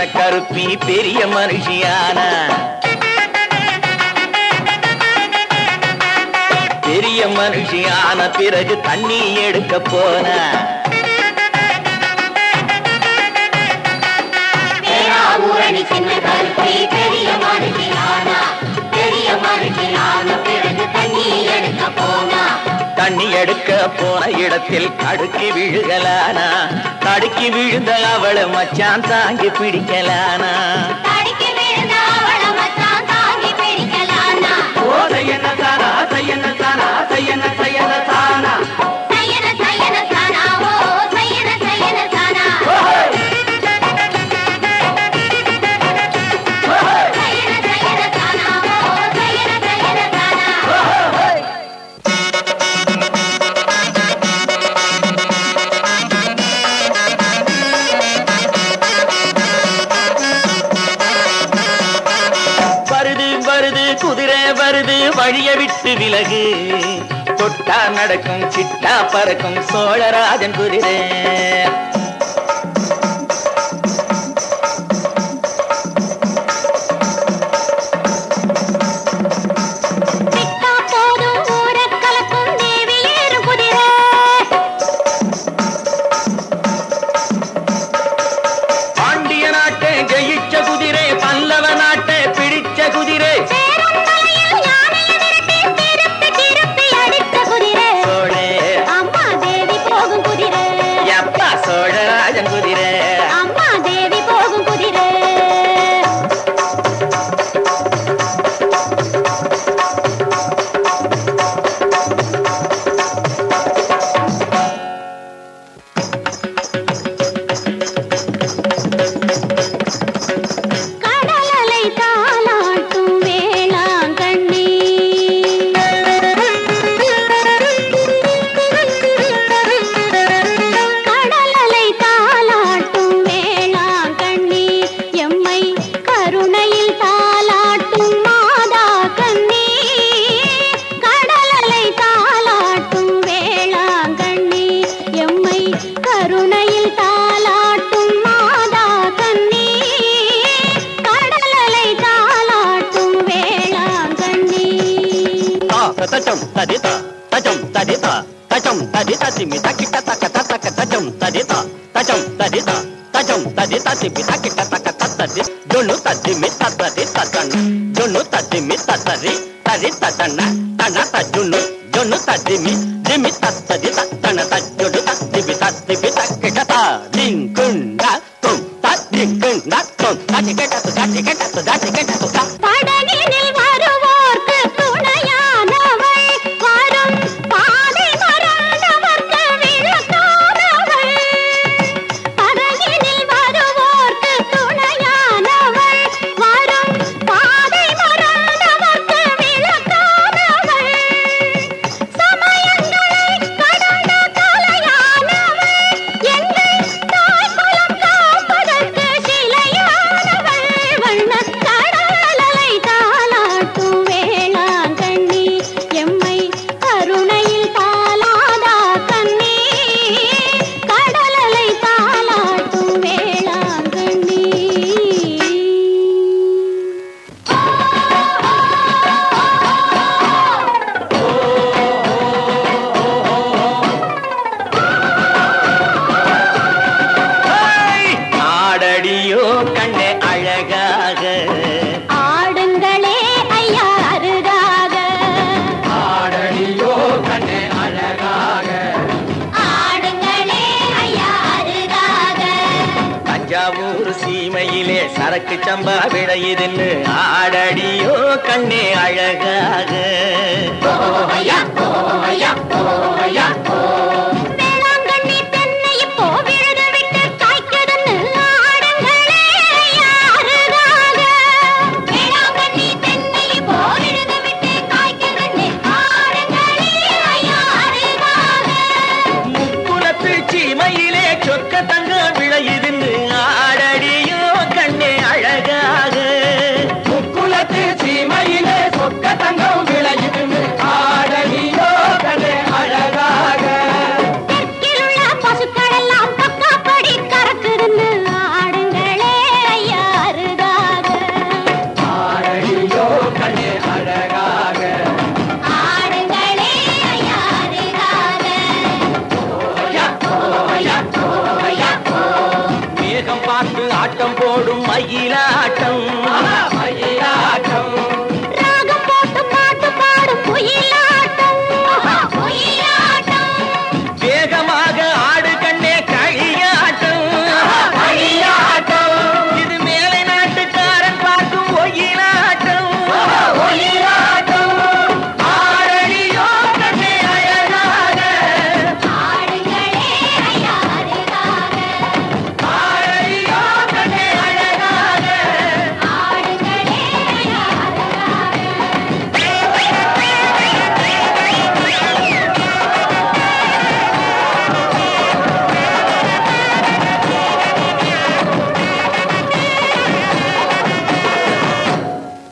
கருப்பி பெரிய மனுஷியானா பெரிய மனுஷியான பிறகு தண்ணி எடுக்க போன பேராவூரணி சின்ன கருப்பி பெரிய மனுஷியானா பெரிய மனுஷியான பிறகு தண்ணி எடுக்க போனா தண்ணி எடுக்க போன இடத்தில் தடுக்கி விழுகலானா தடுக்கி விழுந்த அவளை மச்சான் தாங்கி பிடிக்கலானா தடுக்கி விழுந்த அவள மச்சான் தாங்கி பிடிக்கலானா ஓ செய்யன தானா செய்யன தானா செய்யன செய்யன தானா சையன சையன தானா ஓ சையன சையன தானா சையன சையன தானா ஓ சையன சையன தானா வருது வருது குதிரை வருது வழிய விட்டு விலகு தொட்டா நடக்கும் சிட்டா பறக்கும் சோழராஜன் குதிரை விட்டா போதும் ஊரக் கலக்கும் தேவி ஏறு குதிரை பாண்டிய நாட்டை ஜெயிச்ச குதிரை பல்லவ நாட்டை பிடிச்ச குதிரை பேரம்பலையில் யானையை விரட்டி திருப்பி திருப்பி அடித்த குதிரை சோழே அம்மா தேவி போகும் குதிரை எப்பா சோழராஜன் குதிரை அம்மா தேவி போகும் குதிரை கடலலை தாளாட்டும் வேளாங்கண்ணி கடலலை தாளாட்டும் வேளாங்கண்ணி எம்மை கருணையில் தாளாட்டும் மாதா கண்ணி கடலலை தாளாட்டும் வேளாங்கண்ணி எம்மை கருணையில் தாளாட்டும் மாதா கண்ணி கடலலை தாளாட்டும் வேளாங்கண்ணி தச்சம் தடிதா தச்சம் தடிதா தச்சம் தடிதா திமி தக்கிட்ட தக்க தக்க தச்சம் தடிதா தச்சம் தடிதா தச்சம் தடிதா திமி தக்கிட்ட தக்க தத்ததி ஜொன்னு தத்திமி தத்ததி தத்தன் ஜொன்னு தத்திமி தத்தரி தரி தத்தன தன தஜுன்னு ஜொன்னு தத்திமி திமி தத்ததி தத்தன தஜொடு தத்திமி தத்திமி தக்கிட்ட தா திங்குண்ட தும் தத்திங்குண்ட தும் தட்டி கேட்ட து தட்டி கேட்ட து தட்டி கேட்ட து தா படகினில் வருவோர்க்கு துணையானவள் வரும் பாதை மறந்தவர்க்கு விளக்கானவள் படகினில் வருவோர்க்கு துணையானவள் வரும் பாதை மறந்தவர்க்கு விளக்கானவள் சமயங்களை கடந்த தலையானவள் எங்கள் தாய்க்குலம் காப்பதற்கு சிலையானவள் வண்ணக் கடலலை தாளாட்டும் வேளாங்கண்ணி எம்மை கருணையில் தாளாதா கண்ணி கடலலை தாளாட்டும் வேளாங்கண்ணி ஆடடியோ கண்ணே அழகாக ஆடுங்களே ஐயா அருகாக ஆடடியோ கண்ணே அழகாக ஆடுங்களே ஐயா அருகாக தஞ்சாவூர் சீமையிலே சரக்கு சம்பா விளையுதுன்னு ஆடடியோ கண்ணே அழகாக ஐயா ஓ